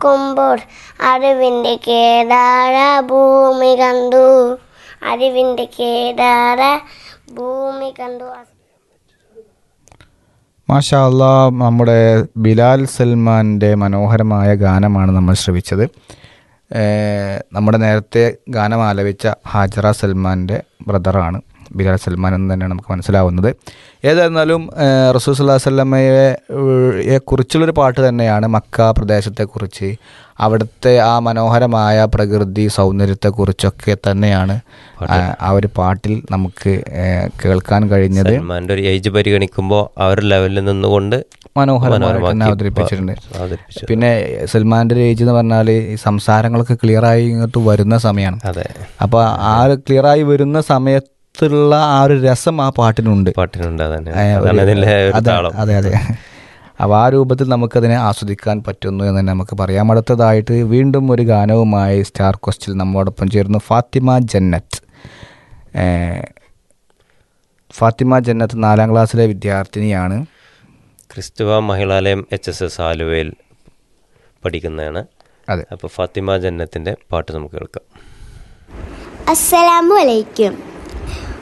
നോക്കുമ്പോൾ അറിവിൻ്റെ കേദാര ഭൂമി കണ്ടു അറിവിൻ്റെ കേദാര ഭൂമി കണ്ടു മാഷാ അല്ലാ നമ്മുടെ ബിലാൽ സൽമാൻ്റെ മനോഹരമായ ഗാനമാണ് നമ്മൾ ശ്രവിച്ചത് ഏഹ് നമ്മുടെ നേരത്തെ ഗാനം ആലപിച്ച ഹാജറ സൽമാൻ്റെ ബ്രദറാണ് ബിലാൽ സൽമാൻ എന്ന് തന്നെയാണ് നമുക്ക് മനസ്സിലാവുന്നത് ഏതായിരുന്നാലും റസൂൽ സല്ലാ വല്ലമയെ യെ കുറിച്ചുള്ളൊരു പാട്ട് തന്നെയാണ് മക്ക പ്രദേശത്തെക്കുറിച്ച് അവിടുത്തെ ആ മനോഹരമായ പ്രകൃതി സൗന്ദര്യത്തെക്കുറിച്ചൊക്കെ തന്നെയാണ് ആ ആ ഒരു പാട്ടിൽ നമുക്ക് ഏഹ് കേൾക്കാൻ കഴിഞ്ഞത് സൽമാന്റെ ഒരു ഏജ് പരിഗണിക്കുമ്പോൾ ആ ഒരു ലെവലിൽ നിന്നുകൊണ്ട് മനോഹരമായിട്ട് തന്നെ മനോഹരമാക്കി അവതരിപ്പിച്ചിട്ടുണ്ട് അവതരിപ്പിച്ചു പിന്നെ സൽമാൻ്റെ ഒരു ഏജ് എന്ന് പറഞ്ഞാൽ ഈ സംസാരങ്ങളൊക്കെ ക്ലിയറായി ഇങ്ങോട്ട് വരുന്ന സമയമാണ് അതെ അപ്പോൾ ആ ഒരു ക്ലിയറായി വരുന്ന സമയത്തുള്ള ആ ഒരു രസം ആ പാട്ടിനുണ്ട് പാട്ടിനുണ്ട് അതന്നെ ഏ, ഒരു- അതാണ് ഇതിലെ ഒരു അതെ താളം അതെ അതെ അപ്പോൾ ആ രൂപത്തിൽ നമുക്കതിനെ ആസ്വദിക്കാൻ പറ്റുന്നു എന്ന് തന്നെ നമുക്ക് പറയാം അടുത്തതായിട്ട് വീണ്ടും ഒരു ഗാനവുമായി സ്റ്റാർ ക്വസ്റ്റിൽ നമ്മോടൊപ്പം ചേരുന്നു ഫാത്തിമ ജന്നത്ത് ഏ, ഫാത്തിമ ജന്നത്ത് നാലാം ക്ലാസ്സിലെ വിദ്യാർത്ഥിനിയാണ് Kristhuva Mahilalayam H S S ആലുവയിൽ പഠിക്കുന്നതാണ് അതെ അപ്പോൾ ഫാത്തിമ ജന്നത്തിൻ്റെ പാട്ട് നമുക്ക് കേൾക്കാം അസ്സലാമു അലൈക്കും